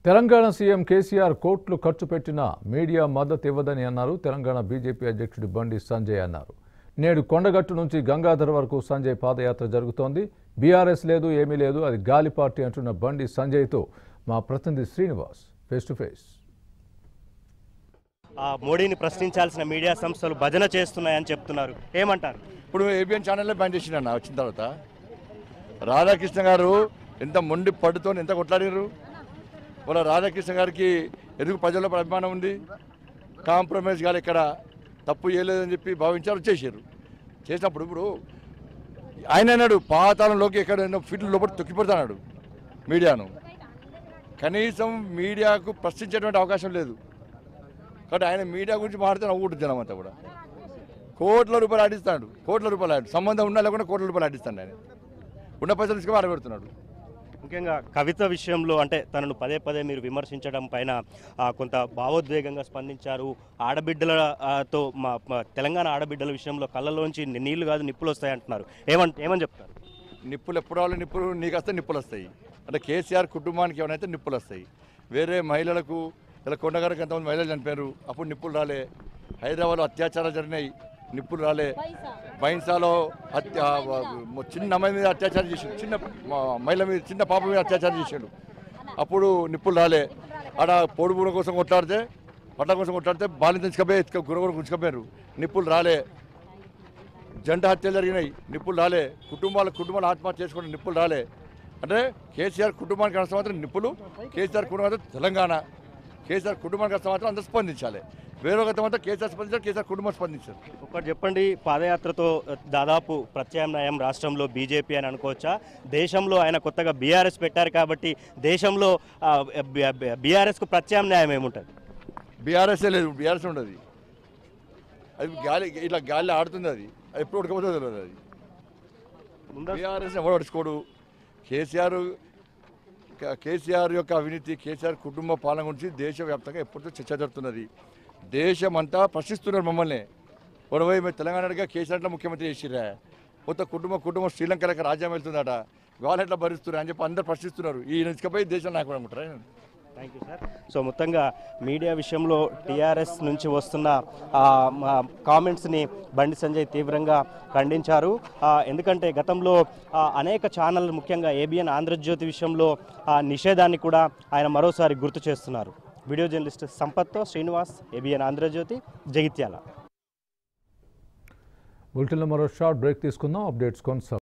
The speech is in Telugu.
తెలంగాణ సీఎం కేసీఆర్ కోట్లు ఖర్చు పెట్టిన మీడియా మద్దతు ఇవ్వదని అన్నారు తెలంగాణ బీజేపీ అధ్యక్షుడు బండి సంజయ్ అన్నారు నేడు కొండగట్టు నుంచి గంగాధర్ వరకు సంజయ్ పాదయాత్ర జరుగుతోంది బీఆర్ఎస్ లేదు ఏమీ లేదు అది గాలి పార్టీ అంటున్న బండి సంజయ్తో మా ప్రతినిధి శ్రీనివాస్ ఫేస్ టు ఫేస్ ఆ మోడీని ప్రశ్నించాల్సిన మీడియా సంస్థలు భజన చేస్తున్నాయని చెప్తున్నారు ఏమంటారు ఇప్పుడు ఏబిఎన్ ఛానల్లో బ్యాన్ చేసిండు వచ్చిన తర్వాత రాధాకృష్ణ గారు ఎంత మొండి పడుతో ఎంత కొట్లాడారు వాళ్ళ రాధాకృష్ణ గారికి ఎందుకు ప్రజల్లో అభిమానం ఉంది కాంప్రమైజ్ గారు ఇక్కడ తప్పు చేయలేదని చెప్పి భావించారు చేశారు చేసినప్పుడు ఇప్పుడు ఆయన అన్నాడు పాతాళంలోకి ఎక్కడ ఫీల్డ్ లోపల తొక్కిపడతాడు మీడియాను కనీసం మీడియాకు ప్రశ్నించేటువంటి అవకాశం లేదు కాబట్టి ఆయన మీడియా గురించి మాట్లాడితే నవ్వుకుంటుంది జనం అంతా కూడా కోట్ల రూపాయలు ఆడిస్తాడు కోట్ల రూపాయలు ఆడి సంబంధం ఉన్నా లేకుండా కోట్ల రూపాయలు ఆడిస్తాడు ఆయన ఉన్న పైసలు తీసుకుని ఆడబెడుతున్నాడు ముఖ్యంగా కవిత విషయంలో అంటే తనను పదే పదే మీరు విమర్శించడం పైన ఆ, కొంత భావోద్వేగంగా స్పందించారు ఆడబిడ్డలతో మా మా తెలంగాణ ఆడబిడ్డల విషయంలో కళ్ళలోంచి నీళ్లు కాదు నిప్పులు వస్తాయి అంటున్నారు ఏమని ఏమని చెప్తారు నిప్పులు ఎప్పుడు రావాలి నిప్పులు నీకు వస్తే నిప్పులు వస్తాయి అంటే కేసీఆర్ కుటుంబానికి ఏమైనా నిప్పులు వస్తాయి వేరే మహిళలకు ఇలా కొండగారికి ఎంతమంది మహిళలు చనిపోయారు అప్పుడు నిప్పులు రాలే హైదరాబాద్లో అత్యాచారాలు జరిగినాయి నిప్పులు రాలే బైన్సాలో హత్య చిన్న అమ్మాయి మీద అత్యాచారం చేసాడు చిన్న మ- మహిళ మీద చిన్న పాప మీద అత్యాచారం చేశాడు అప్పుడు నిప్పులు రాలే ఆడ పొడుగుల కోసం కొట్లాడితే పట్ల కోసం కొట్లాడితే బాలిని తెచ్చుకపోయి ఎత్తుక గురగుర గుంచుకపోయారు నిప్పులు రాలే జంట హత్యలు జరిగినాయి నిప్పులు రాలే కుటుంబాల కుటుంబాలు ఆత్మహత్య చేసుకోవడం నిప్పులు రాలే అంటే కేసీఆర్ కుటుంబానికి నష్టం మాత్రం నిప్పులు కేసీఆర్ కుటుంబం మాత్రం తెలంగాణ కేసీఆర్ కుటుంబానికి నష్టం మాత్రం అందరూ స్పందించాలి వేరే ఒక మాత్రం కేసీఆర్ స్పందించారు కేసీఆర్ కుటుంబం స్పందించారు ఒకటి చెప్పండి పాదయాత్రతో దాదాపు ప్రత్యామ్నాయం రాష్ట్రంలో బీజేపీ అని అనుకోవచ్చా దేశంలో ఆయన కొత్తగా బీఆర్ఎస్ పెట్టారు కాబట్టి దేశంలో బీఆర్ఎస్కు ప్రత్యామ్నాయం ఏముంటుంది బీఆర్ఎస్ఏ లేదు బీఆర్ఎస్ ఉండదు అది గాలి ఇట్లా గాలి ఆడుతుంది అది అది ఎప్పుడు ఉడకపోతే తెలియదు అది ముందు బీఆర్ఎస్ ఎవరు పడుచుకోడు కేసీఆర్ క- కేసీఆర్ యొక్క అవినీతి కేసీఆర్ కుటుంబ పాలన గురించి దేశవ్యాప్తంగా ఎప్పటితో చర్చ జరుగుతున్నది దేశమంతా ప్రశ్నిస్తున్నారు మమ్మల్ని పొడవై మీరు తెలంగాణగా కేసీఆర్ ఎట్లా ముఖ్యమంత్రి చేసిరా మొత్తం కుటుంబ కుటుంబం శ్రీలంకలకు రాజ్యం వెళ్తుందట వాళ్ళు ఎట్లా భరిస్తున్నారు అని చెప్పి అందరు ప్రశ్నిస్తున్నారు ఈ ఇసుకపోయి దేశం నాయకుడు అనుకుంటారా థ్యాంక్ యూ సార్ సో మొత్తంగా మీడియా విషయంలో టీఆర్ఎస్ నుంచి వస్తున్న ఆ, మా కామెంట్స్ని బండి సంజయ్ తీవ్రంగా ఖండించారు ఆ, ఎందుకంటే గతంలో ఆ, అనేక ఛానల్ ముఖ్యంగా ఏబిఎన్ ఆంధ్రజ్యోతి విషయంలో ఆ, నిషేధాన్ని కూడా ఆయన మరోసారి గుర్తు చేస్తున్నారు వీడియో జర్నలిస్ట్ సంపత్తో శ్రీనివాస్ ఏబిఎన్ ఆంధ్రజ్యోతి జగిత్యాల బులెటిన్లో మరో షార్ట్ బ్రేక్ తీసుకుందాం అప్డేట్స్ కొనసాగు